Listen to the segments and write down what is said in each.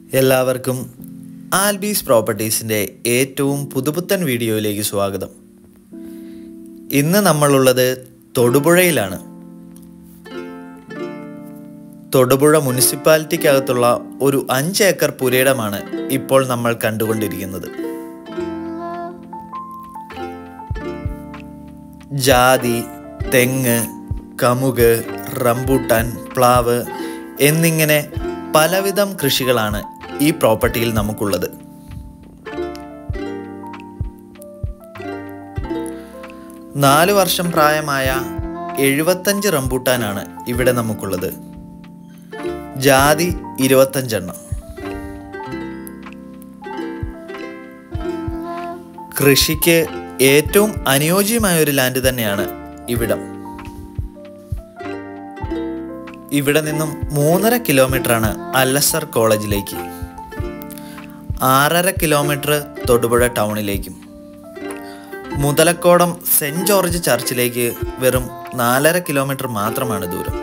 എല്ലാവർക്കും ആൽബീസ് പ്രോപ്പർട്ടീസിൻ്റെ ഏറ്റവും പുതുപുത്തൻ വീഡിയോയിലേക്ക് സ്വാഗതം ഇന്ന് നമ്മളുള്ളത് തൊടുപുഴയിലാണ് തൊടുപുഴ മുനിസിപ്പാലിറ്റിക്കകത്തുള്ള ഒരു അഞ്ച് ഏക്കർ പുരയിടമാണ് ഇപ്പോൾ നമ്മൾ കണ്ടുകൊണ്ടിരിക്കുന്നത് ജാതി തെങ്ങ് കമുക് റംബൂട്ടാൻ പ്ലാവ് എന്നിങ്ങനെ പലവിധം കൃഷികളാണ് ഈ പ്രോപ്പർട്ടിയിൽ നമുക്കുള്ളത് നാല് വർഷം പ്രായമായ എഴുപത്തഞ്ച് റംബൂട്ടാനാണ് ഇവിടെ നമുക്കുള്ളത് ജാതി ഇരുപത്തഞ്ചെണ്ണം കൃഷിക്ക് ഏറ്റവും അനുയോജ്യമായ ഒരു ലാൻഡ് തന്നെയാണ് ഇവിടം ഇവിടെ നിന്നും മൂന്നര കിലോമീറ്ററാണ് അല്ലസർ കോളേജിലേക്ക് ആറര കിലോമീറ്റർ തൊടുപുഴ ടൗണിലേക്കും മുതലക്കോടം സെൻറ് ജോർജ് ചർച്ചിലേക്ക് വെറും നാലര കിലോമീറ്റർ മാത്രമാണ് ദൂരം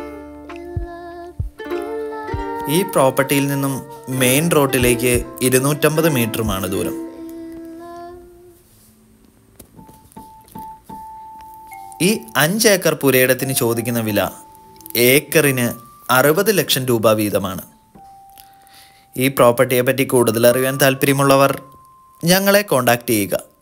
ഈ പ്രോപ്പർട്ടിയിൽ നിന്നും മെയിൻ റോഡിലേക്ക് ഇരുന്നൂറ്റമ്പത് മീറ്ററുമാണ് ദൂരം ഈ അഞ്ച് ഏക്കർ പുരയിടത്തിന് ചോദിക്കുന്ന വില ഏക്കറിന് അറുപത് ലക്ഷം രൂപ വീതമാണ് ഈ പ്രോപ്പർട്ടിയെ പറ്റി കൂടുതൽ അറിയാൻ താല്പര്യമുള്ളവർ ഞങ്ങളെ കോൺടാക്റ്റ് ചെയ്യുക